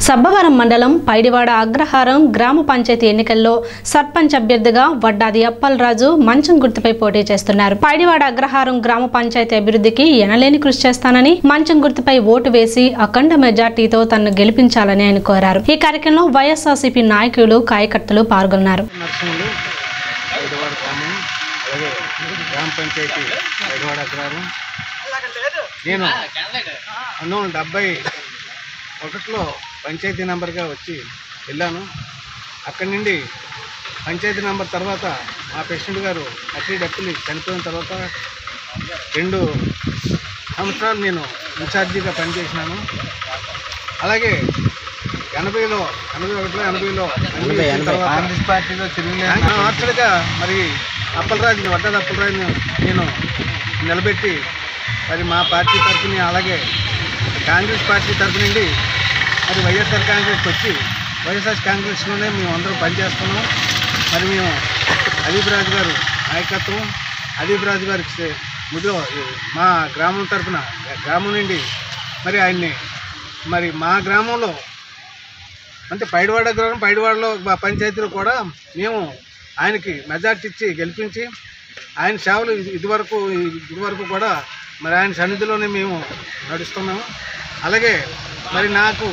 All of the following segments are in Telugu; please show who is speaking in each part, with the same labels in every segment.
Speaker 1: సబ్బవరం మండలం పైడివాడ అగ్రహారం గ్రామ పంచాయతీ ఎన్నికల్లో సర్పంచ్ అభ్యర్థిగా వడ్డాది అప్పలరాజు మంచం గుర్తుపై పోటీ చేస్తున్నారు పైడివాడ అగ్రహారం గ్రామ పంచాయతీ అభివృద్ధికి ఎనలేని కృషి చేస్తానని మంచం గుర్తుపై ఓటు వేసి అఖండ మెజార్టీతో తనను గెలిపించాలని ఆయన కోరారు ఈ కార్యక్రమంలో వైఎస్ఆర్సీపీ నాయకులు కార్యకర్తలు పాల్గొన్నారు
Speaker 2: నరసింహులు ఐదవాడ గ్రామం అలాగే గ్రామ పంచాయతీ ఐదవాడ అగ్రహారం నేను పంతొమ్మిది వందల డెబ్బై ఒకటిలో పంచాయతీ నెంబర్గా వచ్చి వెళ్ళాను అక్కడి నుండి పంచాయతీ నెంబర్ తర్వాత మా ప్రెసిడెంట్ గారు అఖిల్ డప్పులి చనిపోయిన తర్వాత రెండు సంవత్సరాలు నేను ఇన్ఛార్జిగా పనిచేసినాను అలాగే ఎనభైలో ఎనభై ఒకటిలో ఎనభైలో పనిచేసిన తర్వాత
Speaker 3: కాంగ్రెస్ పార్టీలో
Speaker 2: మార్చలుగా మరి అప్పలరాజుని వడ్డాది అప్పలరాజుని నేను నిలబెట్టి మరి మా పార్టీ తరఫున అలాగే కాంగ్రెస్ పార్టీ తరఫు నుండి మరి వైఎస్ఆర్ కాంగ్రెస్కి వచ్చి వైఎస్ఆర్ కాంగ్రెస్లోనే మేము అందరం పనిచేస్తున్నాం మరి మేము అదీప్ రాజు గారు నాయకత్వం అదీప్ రాజు గారి చే- ముదిలో మా గ్రామం తరఫున గ్రామం నుండి మరి ఆయన్ని మరి మా గ్రామంలో అంటే పైడివాడ గ్రామం పైడివాడలో మా పంచాయతీలో కూడా మేము ఆయనకి మెజార్టీ ఇచ్చి గెలిపించి ఆయన సేవలు ఇది- ఇదివరకు ఇదివరకు కూడా మరి ఆయన సన్నిధిలోనే మేము నడుస్తున్నాము అలాగే మరి నాకు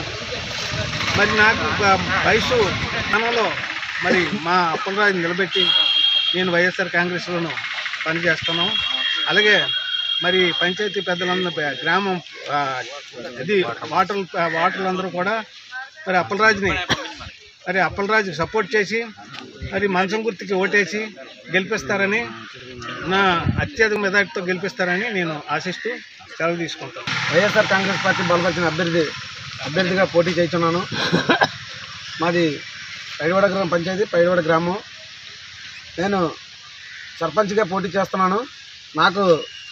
Speaker 2: మరి నాకు ఒక వయసు క్రమంలో మరి మా అప్పలరాజుని నిలబెట్టి నేను వైఎస్ఆర్ కాంగ్రెస్లోనూ పనిచేస్తున్నాం అలాగే మరి పంచాయతీ పెద్దలందరూ ప- గ్రామం ఆ, ఇది వాటర్ వాటర్లందరూ కూడా మరి అప్పలరాజుని మరి అప్పలరాజుకి సపోర్ట్ చేసి మరి మంచం గుర్తుకి ఓటేసి గెలిపిస్తారని నా అత్యధిక మెజార్టీతో గెలిపిస్తారని నేను ఆశిస్తూ సెలవు తీసుకుంటాను
Speaker 3: వైఎస్ఆర్ కాంగ్రెస్ పార్టీ బలపరిచిన అభ్యర్థి అభ్యర్థిగా పోటీ చేస్తున్నాను మాది పైడివాడ గ్రామ పంచాయతీ పైడివాడ గ్రామం నేను సర్పంచ్గా పోటీ చేస్తున్నాను నాకు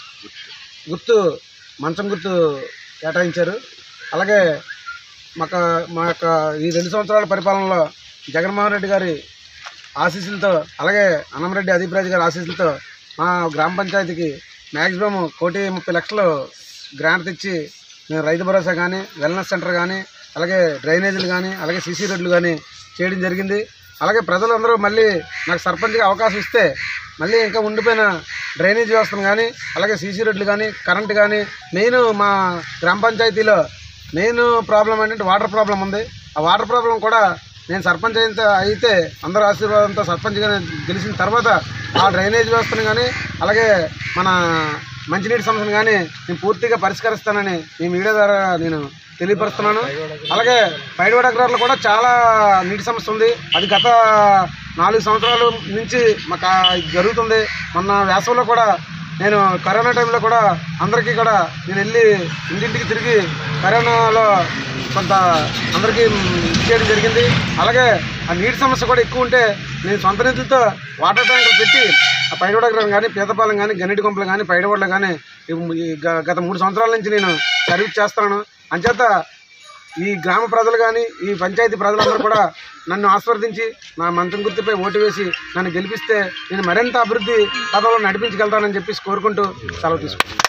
Speaker 3: గుర్తు మంచం గుర్తు కేటాయించారు అలాగే మాకు మా యొక్క ఈ రెండు సంవత్సరాల పరిపాలనలో జగన్మోహన్ రెడ్డి గారి ఆశీస్సులతో అలాగే అన్నంరెడ్డి అదీప్రాజు గారి ఆశీస్సులతో మా గ్రామ పంచాయతీకి మ్యాక్సిమం కోటి ముప్పై లక్షలు గ్రాంట్ తెచ్చి మేము రైతు భరోసా కానీ వెల్నెస్ సెంటర్ కానీ అలాగే డ్రైనేజీలు కానీ అలాగే సీసీ రోడ్లు కానీ చేయడం జరిగింది అలాగే ప్రజలందరూ మళ్ళీ నాకు సర్పంచ్గా అవకాశం ఇస్తే మళ్ళీ ఇంకా ఉండిపోయిన డ్రైనేజ్ వ్యవస్థను కానీ అలాగే సీసీ రోడ్లు కానీ కరెంట్ కానీ మెయిన్ మా గ్రామ పంచాయతీలో మెయిన్ ప్రాబ్లం ఏంటంటే వాటర్ ప్రాబ్లం ఉంది ఆ వాటర్ ప్రాబ్లం కూడా నేను సర్పంచ్ అయిన అయితే అందరి ఆశీర్వాదంతో సర్పంచ్గా గెలిచిన తర్వాత ఆ డ్రైనేజ్ వ్యవస్థను కానీ అలాగే మన మంచినీటి సమస్యను కానీ నేను పూర్తిగా పరిష్కరిస్తానని ఈ మీడియా ద్వారా నేను తెలియపరుస్తున్నాను అలాగే పైడివాడ అగ్రహారంలో కూడా చాలా నీటి సమస్య ఉంది అది గత నాలుగు సంవత్సరాల నుంచి మాకు ఆ ఇది జరుగుతుంది మొన్న వేసవిలో కూడా నేను కరోనా టైంలో కూడా అందరికీ కూడా నేను వెళ్ళి ఇంటింటికి తిరిగి కరోనాలో కొంత అందరికీ ఇచ్చేయడం జరిగింది అలాగే ఆ నీటి సమస్య కూడా ఎక్కువ ఉంటే నేను సొంత నిధులతో వాటర్ ట్యాంకులు పెట్టి ఆ పైడవడగ్రం కానీ పీతపాలెం కానీ గన్నిటి గుంపలు కానీ పైడవడలు కానీ ఈ గ- గత మూడు సంవత్సరాల నుంచి నేను సర్వీస్ చేస్తున్నాను అంచేత ఈ గ్రామ ప్రజలు కానీ ఈ పంచాయతీ ప్రజలందరూ కూడా నన్ను ఆస్వర్దించి నా మంచం గుర్తుపై ఓటు వేసి నన్ను గెలిపిస్తే నేను మరింత అభివృద్ధి పదంలో నడిపించగలుగుతానని చెప్పేసి కోరుకుంటూ సెలవు తీసుకుంటాను